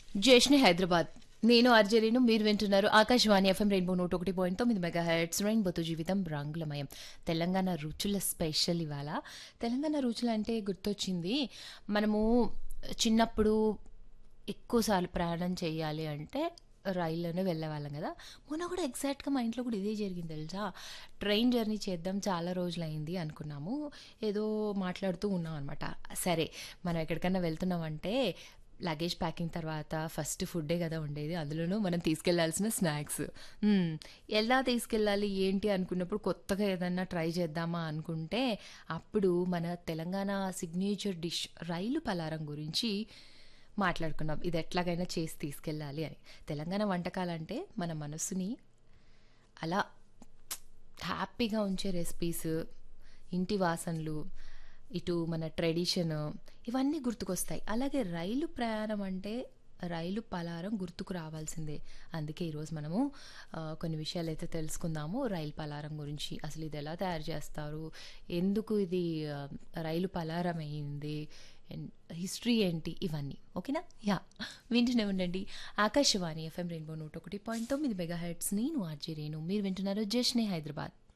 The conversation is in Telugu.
జేష్ని హైదరాబాద్ నేను ఆర్జరీను మీరు వింటున్నారు ఆకాశవాణి ఎఫ్ఎం రెయిన్బో నూట ఒకటి పాయింట్ తొమ్మిది మెగా హెడ్స్ రెయిన్బోతో జీవితం రంగులమయం తెలంగాణ రుచుల స్పెషల్ ఇవాళ తెలంగాణ రుచులు అంటే గుర్తొచ్చింది మనము చిన్నప్పుడు ఎక్కువసార్లు ప్రయాణం చేయాలి అంటే రైల్లోనే వెళ్ళేవాళ్ళం కదా మొన్న కూడా ఎగ్జాక్ట్గా మా ఇంట్లో కూడా ఇదే జరిగింది తెలుసా ట్రైన్ జర్నీ చేద్దాం చాలా రోజులైంది అనుకున్నాము ఏదో మాట్లాడుతూ ఉన్నాం అనమాట సరే మనం ఎక్కడికైనా వెళ్తున్నామంటే లగేజ్ ప్యాకింగ్ తర్వాత ఫస్ట్ ఫుడ్డే కదా ఉండేది అందులోనూ మనం తీసుకెళ్లాల్సిన స్నాక్స్ మ్మ్. ఎలా తీసుకెళ్ళాలి ఏంటి అనుకున్నప్పుడు కొత్తగా ఏదన్నా ట్రై చేద్దామా అనుకుంటే అప్పుడు మన తెలంగాణ సిగ్నేచర్ డిష్ రైలు పలారం గురించి మాట్లాడుకున్నాం ఇది ఎట్లాగైనా చేసి తీసుకెళ్ళాలి అని తెలంగాణ వంటకాలంటే మన మనసుని అలా హ్యాపీగా ఉంచే రెసిపీస్ ఇంటి వాసనలు ఇటు మన ట్రెడిషన్ ఇవన్నీ గుర్తుకొస్తాయి అలాగే రైలు ప్రయాణం అంటే రైలు పలారం గుర్తుకు రావాల్సిందే అందుకే ఈరోజు మనము ఆ, కొన్ని విషయాలు అయితే తెలుసుకుందాము రైలు పలారం గురించి అసలు ఇది ఎలా తయారు చేస్తారు ఎందుకు ఇది ఆ, రైలు పలారం అయ్యింది హిస్టరీ ఏంటి ఇవన్నీ ఓకేనా యా వింటూనే ఉండండి ఆకాశవాణి ఎఫ్ఎం రెయిన్బో నూట ఒకటి పాయింట్ తొమ్మిది మెగా హెడ్స్ నేను ఆర్జీ రేణు మీరు వింటున్నారు జష్నే హైదరాబాద్